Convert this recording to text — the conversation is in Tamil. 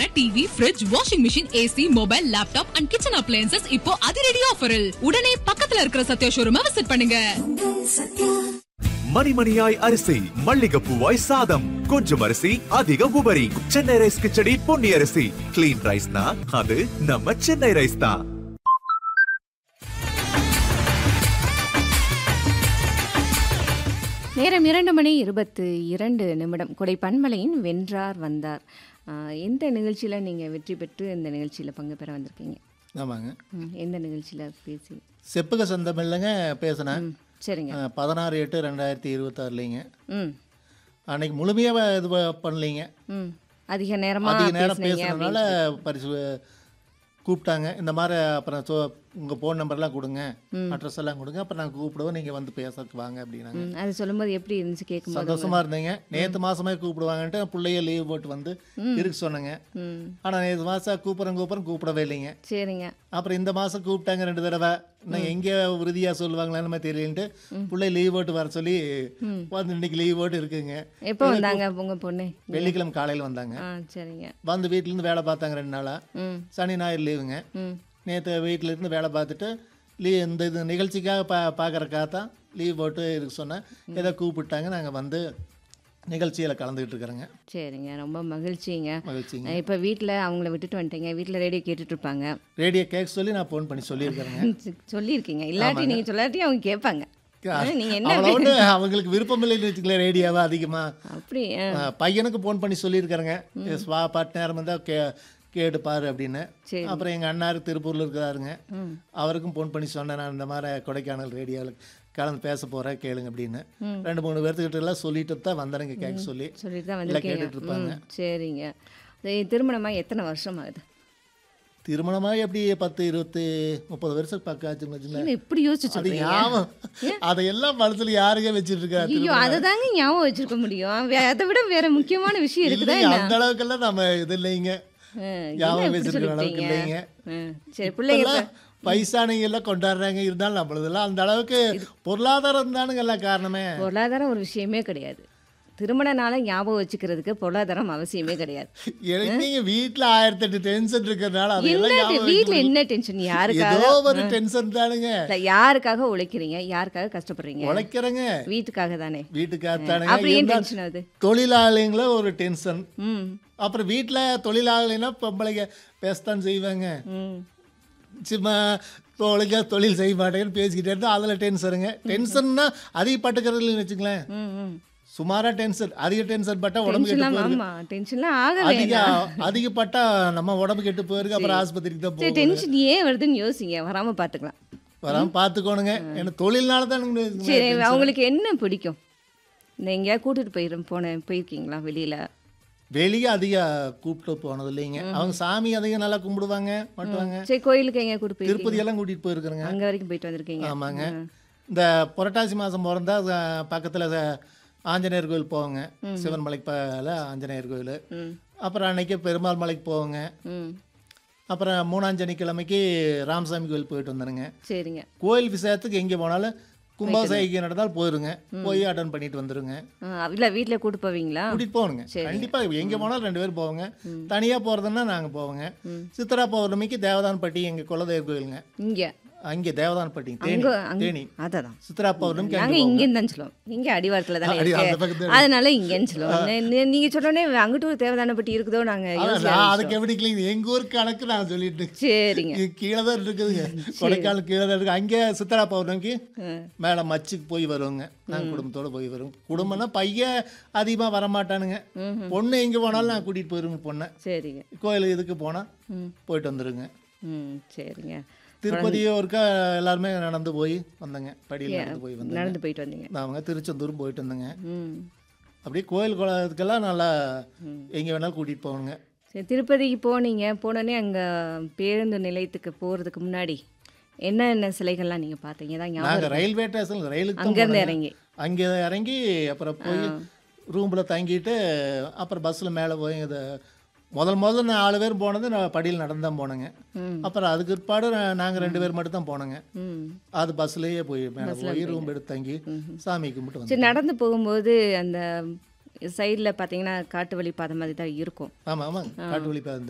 தரமான TV fridge washing machine AC mobile laptop and kitchen appliances இப்போ அதிரடி ஆஃபரில் உடனே பக்கத்துல இருக்கிற சத்யா ஷோரூமை விசிட் பண்ணுங்க மணிமணியாய் அரிசி மல்லிகைப்பூவாய் சாதம் கொஞ்சம் அரிசி அதிக உபரி சென்னை ரைஸ் கிச்சடி பொன்னி அரிசி கிளீன் ரைஸ்னா அது நம்ம சென்னை ரைஸ் தான் நேரம் இரண்டு மணி இருபத்து இரண்டு நிமிடம் கொடை பன்மலையின் வென்றார் வந்தார் ஆஹ் எந்த நிகழ்ச்சியில் நீங்கள் வெற்றி பெற்று இந்த நிகழ்ச்சியில் பங்கு பெற வந்திருக்கீங்க ஆமாங்க ம், எந்த நிகழ்ச்சியில் பேசி செப்புக சந்தமில்லைங்க பேசினேன் ம் சரிங்க அஹ், பதினாறு எட்டு ரெண்டாயிரத்தி இருபத்தாறுலைங்க ம் அன்னைக்கு முழுமையாக இது ப- பண்ணலைங்க ம் அதிக நேரமாக அதிக நேரம் பேசுனீங்க பேசுனதுனால பரிசு கூப்பிட்டாங்க இந்த மாதிரி அப்புறம் சொ உங்கள் ஃபோன் நம்பர்லாம் கொடுங்க அட்ரஸ் எல்லாம் கொடுங்க அப்புறம் நாங்கள் கூப்பிடுவோம் நீங்கள் வந்து பேசறதுக்கு வாங்க அப்படின்னாங்க ம், அது சொல்லும்போது எப்படி இருந்துச்சு கேட்கும்போது சந்தோஷமா இருந்தீங்க நேற்று மாசமே கூப்பிடுவாங்கன்ட்டு பிள்ளைய லீவ் போட்டு வந்து இருக்க சொன்னேங்க ம் ஆனால் நேற்று மாதம் கூப்பிட்றேன் கூப்பிட்றேன் கூப்பிடவே இல்லைங்க சரிங்க அப்புறம் இந்த மாதம் கூப்பிட்டாங்க ரெண்டு தடவை இன்னும் எங்கே உறுதியாக சொல்லுவாங்களான்னு தெரியலன்ட்டு பிள்ளை லீவ் போட்டு வர சொல்லி வந்து இன்னைக்கு லீவ் போட்டு இருக்குங்க எப்போ வந்தாங்க உங்கள் பொண்ணு வெள்ளிக்கிழமை காலையில் வந்தாங்க ஆ சரிங்க வந்து வீட்டிலேருந்து வேலை பார்த்தாங்க ரெண்டு நாளாக ம் சனி ஞாயிறு லீவுங்க ம் நேற்று வீட்டிலேருந்து வேலை பார்த்துட்டு லீ இந்த இது நிகழ்ச்சிக்காக பா பார்க்குறக்காக தான் லீவ் போட்டு இருக்க சொன்னேன் ஏதோ கூப்பிட்டாங்க நாங்கள் வந்து நிகழ்ச்சியில் கலந்துக்கிட்டு இருக்கிறோங்க சரிங்க ரொம்ப மகிழ்ச்சிங்க மகிழ்ச்சிங்க இப்போ வீட்டில் அவங்கள விட்டுட்டு வந்துட்டீங்க வீட்டில் ரேடியோ கேட்டுட்டு இருப்பாங்க ரேடியோ கேட்க சொல்லி நான் ஃபோன் பண்ணி சொல்லியிருக்கிறேங்க சி- சொல்லியிருக்கீங்க இல்லாட்டி நீங்கள் சொல்லாட்டி அவங்க கேட்பாங்க நீங்கள் என்ன அவ்வளோ அவங்களுக்கு விருப்பம் இல்லைன்னு வச்சுக்கல ரேடியோவை அதிகமாக அப்படி ஆ, பையனுக்கு ஃபோன் பண்ணி சொல்லியிருக்கிறேங்க ஸ்வா பாட்டு நேரம் இருந்தால் கே கேட்டு பாரு அப்படின்னு சரி. அப்புறம் எங்கள் அண்ணாரு திருப்பூரில் இருக்கிறாருங்க அவருக்கும் ஃபோன் பண்ணி சொன்னேன் நான் இந்த மாதிரி கொடைக்கானல் ரேடியோவில் கலந்து பேச போகிறேன் கேளுங்க அப்படின்னு ரெண்டு மூணு பேர்த்துக்கிட்ட எல்லாம் சொல்லிட்டு தான் வந்தேங்க கேட்க சொல்லி சொல்லிட்டு தான் எல்லாம் கேட்டுட்டு வந்திருக்கீங்க இருப்பாங்க ம், சரிங்க சரி, திருமணமாக எத்தனை வருஷம் ஆகுது திருமணமாக எப்படி பத்து இருபத்தி முப்பது வருஷம் பக்கம் ஆச்சுன்னு வச்சுங்களேன் என்ன இப்படி யோசிச்சு அது சொல்றீங்க ஞாபகம் அதையெல்லாம் மனசுல யாருங்க வச்சுட்டு இருக்காரு ஐயோ அதை தாங்க ஞாபகம் வச்சிருக்க முடியும் வே- அதை விட வேற முக்கியமான விஷயம் இருக்குதா இல்லைங்க என்ன அந்த அளவுக்கெல்லாம் நம்ம இது இல்லைங்க ஆ, என்ன ஞாபகம் இப்படி வச்சிருக்கிற அளவுக்கு சொல்லிட்டீங்க இல்லைங்க ஆ, சரி பிள்ளைங்க இப்பெல்லாம் வயசானவங்க எல்லாம் கொண்டாடுறாங்க இருந்தாலும் நம்மளதெல்லாம் அந்த அளவுக்கு பொருளாதாரம் தானுங்க எல்லாம் காரணமே பொருளாதாரம் ஒரு விஷயமே கிடையாது திருமணனால ஞாபகம் வச்சுக்கிறதுக்கு பொருளாதாரம் அவசியமே கிடையாது நீங்க வீட்டுல ஆயிரத்தி எட்டு டென்ஷன் இருக்கிறதுனால அதெல்லாம் என்ன ஞாபகம் வீட்ல வைக்க என்ன டென்ஷன் முடியல. யாருக்காக ஏதோ ஒரு டென்ஷன் தானுங்க இல்ல, யாருக்காக உழைக்கிறீங்க யாருக்காக கஷ்டப்படுறீங்க உழைக்கிறேங்க வீட்டுக்காக தானே வீட்டுக்காக அப்படி ஏன் தானுங்க டென்ஷன் ஆகுது தொழிலாளிங்கள ஒரு டென்ஷன் ம் அப்புறம் வீட்டுல தொழிலாளினா பொம்பளைங்க பேசத்தான் செய்வாங்க ம் சும்மா ஒழுங்கா தொழில் செய்ய மாட்டேங்கன்னு பேசிக்கிட்டே இருந்தால் அதில் டென்ஷனுங்க டென்ஷன்னா அதிகப்பட்டுக்கிறது இல்லைன்னு வச்சுங்களேன் ம் ம் சுமாரா டென்ஷன் அதிக டென்ஷன் பட்டா உடம்பு கெட்டு டென்ஷன்லாம் போயிருக்கு ஆமா டென்ஷன்லாம் ஆக அதிக வேண்டாம் அதிகப்பட்டா நம்ம உடம்பு கெட்டு போயிருக்கு அப்புறம் ஆஸ்பத்திரிக்கு தான் சரி போகும் டென்ஷன் ஏன் வருதுன்னு யோசிங்க வராம பாத்துக்கலாம் வராம பார்த்துக்கோணுங்க ஏன்னா தொழில்னால தான் சரி அவங்களுக்கு என்ன பிடிக்கும் இந்த எங்கேயாவது கூட்டிட்டு போயிரு போன போயிருக்கீங்களா வெளியில வெளியே அதிக கூப்பிட்டு போனது இல்லைங்க அவங்க சாமி அதிகம் நல்லா கும்பிடுவாங்க மாட்டுவாங்க சரி கோயிலுக்கு எங்கேயா கூட்டு போயிருக்கீங்க திருப்பதி எல்லாம் கூட்டிட்டு போயிருக்கிறேங்க அங்க வரைக்கும் போயிட்டு வந்திருக்கீங்க ஆமாங்க இந்த புரட்டாசி மாதம் பிறந்தா அஹ், பக்கத்துல அஹ், ஆஞ்சநேயர் கோயில் போவோங்க சிவன் மலைக்கு பக்கத்துல ஆஞ்சநேயர் கோயில் ம் அப்புறம் அன்னைக்கு பெருமாள் மலைக்கு போவோங்க ம் அப்புறம் மூணாம் சனிக்கிழமைக்கு ராமசாமி கோயில் போயிட்டு வந்தனுங்க சரிங்க கோயில் விஷயத்துக்கு எங்கே போனாலும் கும்பாபிஷேகம் நடந்தால் போயிருங்க போய் அட்டன் பண்ணிட்டு வந்துருங்க ஆ, இல்ல வீட்ல கூட்டு போவீங்களா கூட்டிட்டு போகணுங்க கண்டிப்பா எங்க போனாலும் ரெண்டு பேரும் போவோங்க தனியா போறதுன்னா நாங்க போவோங்க சித்ரா பௌர்ணமிக்கு தேவதான்பட்டி எங்க குலதெய்வ கோயிலுங்க இங்க அங்கே தேவதான்பட்டி தேனி அங்க அங்க தேனி அதான் சித்ரா பௌர்ணமிக்கு நாங்க அங்கே போவோங்க. இங்கேன்னு தான் சொல்லுவோம் இங்க அடிவாரத்துல தானே அடி- அந்த இருக்கு பக்கத்துல அதனால இங்கேன்னு சொல்லுவோம் நீ- நீ- நீங்க சொன்னோடனே அங்கிட்டு ஒரு தேவதானப்பட்டி இருக்குதோ நாங்க அதான் யோசிக்க நான் ஆரம்பிச்சிட்டோம். அதுக்கு எப்படி கிளீன் எங்க ஊர் கணக்கு நான் சொல்லிட்டு சரிங்க இது கீழே தான் இருக்குதுங்க கொடைக்கானல் கீழே தான் இருக்கு அங்கே சித்ரா பௌர்ணமிக்கு மேலே மச்சுக்கு போய் வருவோங்க நாங்கள் குடும்பத்தோட போய் வருவோம் குடும்பம்னா பையன் அதிகமாக வரமாட்டானுங்க பொண்ணு எங்கே போனாலும் நான் கூட்டிகிட்டு போயிருங்க பொண்ணை சரிங்க கோயில் இதுக்கு போனால் போயிட்டு வந்துருங்க ம் சரிங்க திருப்பதியும் ஒருக்கா எல்லாருமே நடந்து போய் வந்தங்க படியில் நடந்து போய் வந்தேங்க நடந்து போயிட்டு வந்தீங்க அவங்க திருச்செந்தூரும் போயிட்டு வந்தேங்க ம் அப்படியே கோயில் குளத்துக்கெல்லாம் நல்லா எங்கே வேணாலும் கூட்டிகிட்டு போகணுங்க சரி திருப்பதிக்கு போனீங்க போனோடனே அங்கே பேருந்து நிலையத்துக்கு போகிறதுக்கு முன்னாடி என்னென்ன சிலைகள்லாம் நீங்கள் பார்த்தீங்க தான் ஞாபகம் நாங்கள் ரயில்வே ஸ்டேஷன் ரயிலுக்கு தான் அங்கேருந்து போனோங்க. இறங்கி அங்கே இறங்கி அப்புறம் போய் ரூமில் தங்கிட்டு அப்புறம் பஸ்ஸில் மேலே போய் இது முதல் முதல்ல நான் நாலு பேர் போனது நான் படியில் நடந்து தான் போனேங்க ம். அப்புறம் அதுக்கு பிற்பாடு நாங்கள் ரெண்டு பேர் மட்டும் தான் போனோங்க ம் அது பஸ்லேயே போய் மேலே போய் ரூம் எடுத்து தங்கி சாமி கும்பிட்டு சரி வந்தோம் நடந்து போகும்போது அந்த சைடில் பார்த்தீங்கன்னா காட்டு வழி பாதை மாதிரி தான் இருக்கும் ஆமாம் ஆமாம் காட்டு வழி பாதை